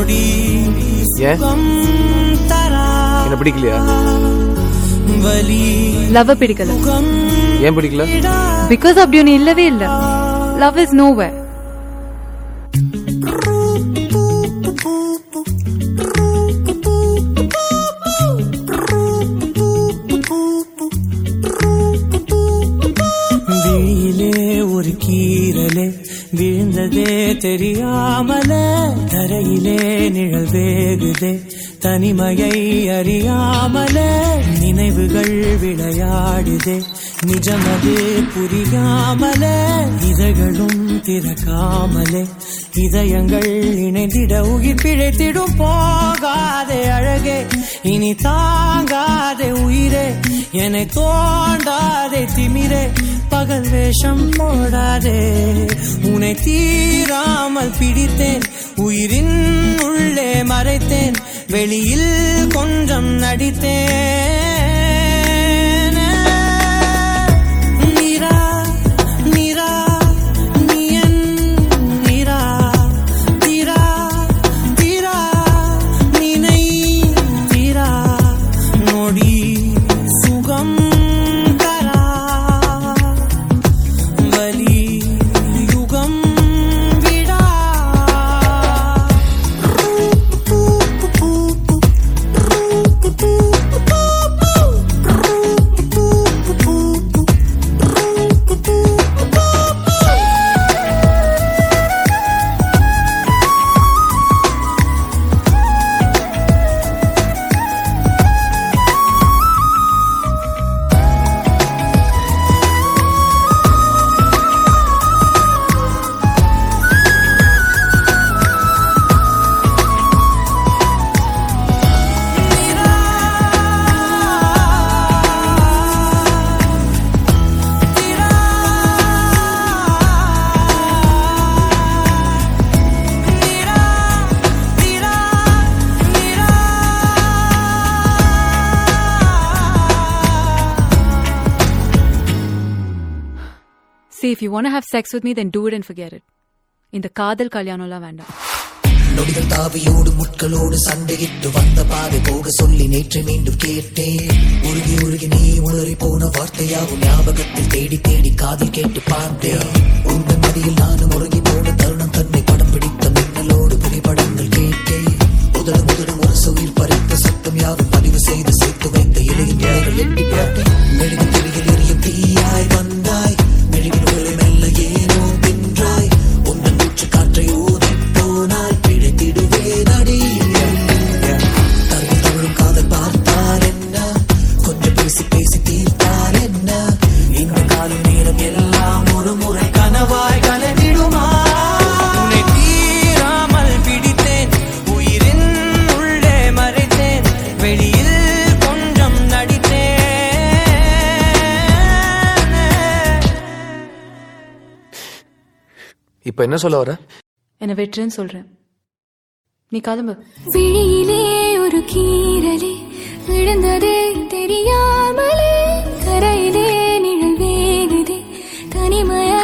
நொடி ஏன் சுகம் தரா என்ன பிடிக்கலையா வலி லவ் பிடிக்கல முகம் ஏன் பிடிக்கல பிகாஸ் அப்படி ஒன்று இல்லவே இல்ல லவ் இஸ் நோ வே விழியிலே ஒரு கீரலே விழுந்ததே தெரியாமல தரையிலே நிழல் வேகுதே தனிமையை அறியாமல நினைவுகள் விளையாடுதே நிஜமது புரியாமல இதழ்களும் திறக்காமலே இதயங்கள் இணைந்திட உயிர் பிழைத்திடும் போகாதே அழகே இனி தாங்காதே உயிரே என்னை தோண்டாதே திமிரே பகல் வேஷம் போடாதே உன்னை தீராமல் பிடித்தேன் உயிரின் உள்ளே மறைத்தேன் வெளியில் கொஞ்சம் நடித்தேன் நீரா நீரா நீ என் நீரா தீரா தீரா நினை தீரா நொடி சுகம் தரா வலி யுகம் விடா See, if you want to have sex with me, then do it and forget it. இந்த காதல் கல்யாணம்லாம் வேண்டாம் நொடிகள் தாவியோடு முட்களோடு சண்டையிட்டு வந்த பாதை போக சொல்லி நேற்று மீண்டும் கேட்டேன் உருகி உருகி நீ உளறி போன வார்த்தையாவும் ஞாபகத்தில் தேடி தேடி காதில் கேட்டு பார்த்தேன் உங்கள் மடியில் நானும் உருகி போன தருணம் தன்னை படம் பிடித்த மின்னலோடு புகைப்படங்கள் கேட்டேன் முதல் முதல் ஒரு சுயில் பறித்த சத்தம் யாவும் பதிவு செய்து சேர்த்து வைத்த இலையின் இலைகள் எட்டி பார்த்தேன் மெழுகு திரியில் எரியும் தீயாய் வந்தாய் மெழுகின் மெல்ல ஏனோ தின்றாய் உந்தன் மூச்சு காற்றை ஊதி போனால் பிழைத்திடுவேன் அடி தருவி தவழும் காதல் பார்த்தால் என்ன கொஞ்சம் பேசி பேசி தீர்த்தால் என்ன இந்த காலம் நேரம் எல்லாம் ஒரு முறை கனவாய் கலந்திடுமா உன்னை தீராமல் பிடித்தேன் உயிரின் உள்ளே மறைத்தேன் வெளியில் கொஞ்சம் நடித்தேன் இப்ப என்ன சொல்ல வர என்னை வெட்டுறேன்னு சொல்றேன் நீ கிளம்பு விழியிலே ஒரு கீரலே விழுந்ததே தெரியாமலே கரையிலே நிழல் வேகுதே தனிமையா